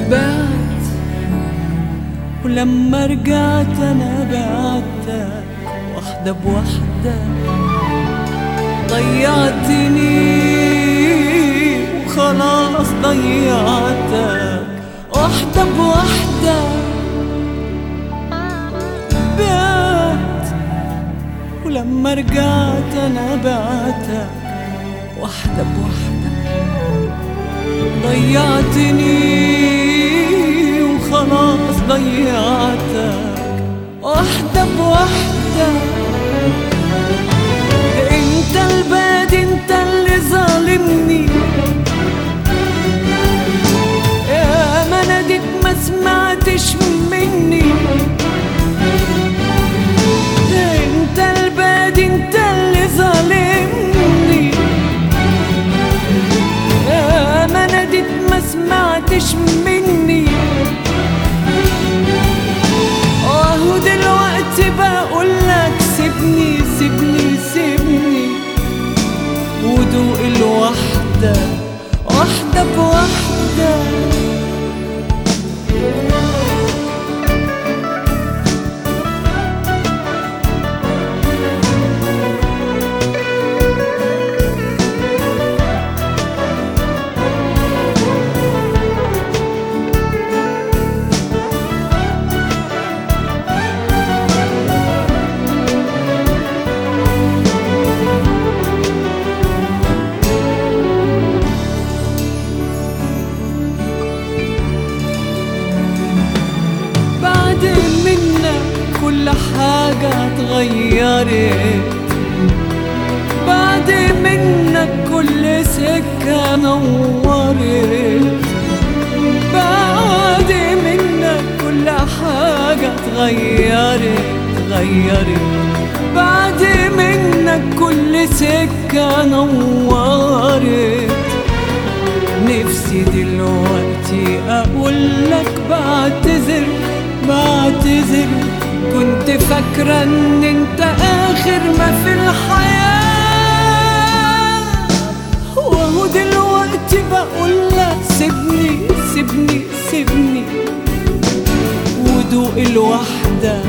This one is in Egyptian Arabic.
بعت ولما رجعت انا بعتك واحدة بواحدة ضيعتني وخلاص ضيعتك واحدة بواحدة بعت ولما رجعت انا بعتك واحدة بواحدة ضيعتني وخلاص ضيعتك واحدة بواحدة انت البادي انت اللي ظالمني يا ما ناديت ما سمعتش مني انت البادي انت اللي ظالمني يا ما ناديت ما سمعتش مني اهو دلوقتي بقول لك سيبني سيبني سيبني ودوق الوحدة واحدة بواحدة بعد منك كل حاجة اتغيرت بعد منك كل سكة نورت بعد منك كل حاجة اتغيرت اتغيرت بعد منك كل سكة نورت نفسي دلوقتي اقول لك بعتذر بعتذر كنت فاكرة ان انت اخر ما في الحياة وهو دلوقتي بقول لك سيبني سيبني سيبني ودوق الوحدة